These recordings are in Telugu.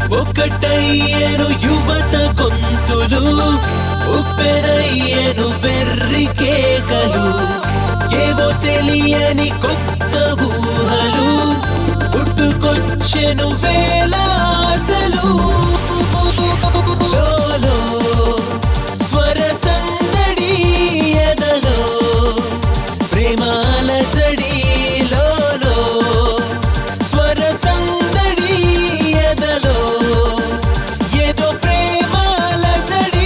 ఒకటయ్యను యువత గొంతులు ఉప్పెనయ్యను వెర్రి కేకలు ఏవో తెలియని కొత్త ఊహలు పుట్టుకొచ్చెను వేల ఆశలు లోలో స్వర సందడి ఎదలో ప్రేమాల జడిలో స్వర సందడి ఎదలో ఏదో ప్రేమాల జడి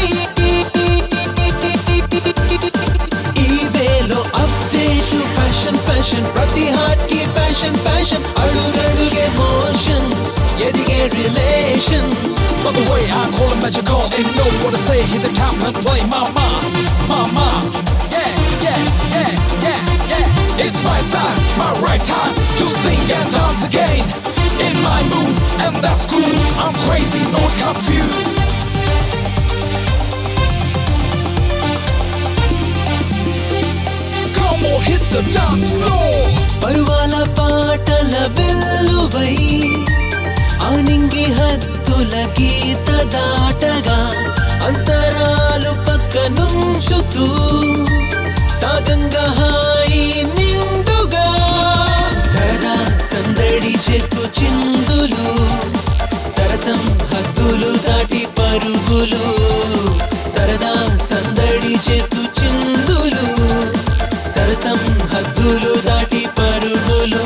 ఈ వేలో అప్డేట్ ఫ్యాషన్ ఫ్యాషన్ ప్రతి హార్ట్ కి ఫ్యాషన్ ఫ్యాషన్ అడుగడుగే మోషన్ ఎదిగే relation By the way, I call him magical. Ain't know what to say. Hit the top and play mama, mama. Yeah, yeah, yeah, yeah, yeah. It's my side, my right time to sing and dance again. In my mood, and that's cool. I'm crazy, not confused. Come on, hit the dance floor. పరువాల పాటల వెల్లువై ఆనింగి హద్దుల గీత దాటగా అంతరాలు పక్క నుంచుతూ సాగంగా హాయి నిండుగా సరదా సందడి చేస్తూ చిందులు సరసం హద్దులు దాటి పరుగులు సరదా సందడి చేస్తూ చిందులు సరసం హద్దులు దాటి పరుగులు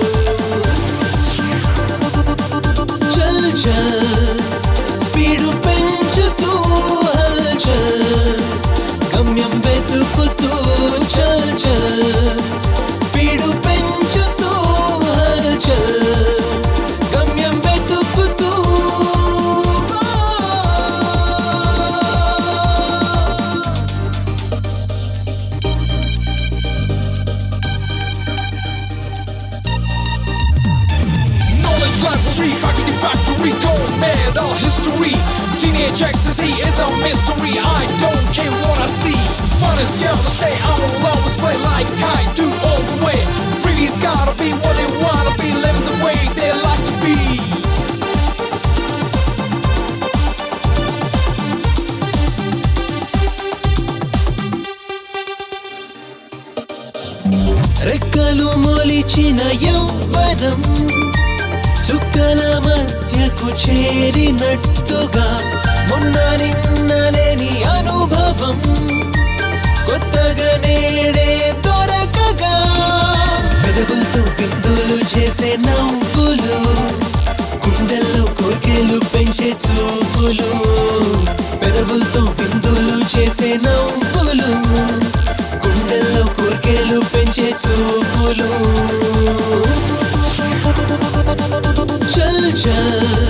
చల్ చల్ స్పీడు పెంచుతూ హల్చల్ గమ్యం వెతుకుతూ చల్ చల్ స్పీడు పెంచుతూ హల్చల్ గమ్యం వెతుకుతూ Knowledge library, faculty factory, going mad, all history. Teenage ecstasy is a mystery. I don't care what I see. Fun is here to stay. I will always play like I do all the way. Freeby's gotta be what they wanna be, living the way they like to be. రెక్కలు మొలిచిన యవ్వనం చుక్కల మధ్యకు చేరినట్టుగా మొన్న నిన్నలేని అనుభవం కొత్తగా నేడే దొరకగా పెదవులతో బిందులు చేసే నవ్వులు గుండెల్లో కోర్కెలు పెంచే చూపులు పెదవులతో బిందులు చేసే నవ్వులు గుండెల్లో కోర్కెలు పెంచే చూపులు చల్ చల్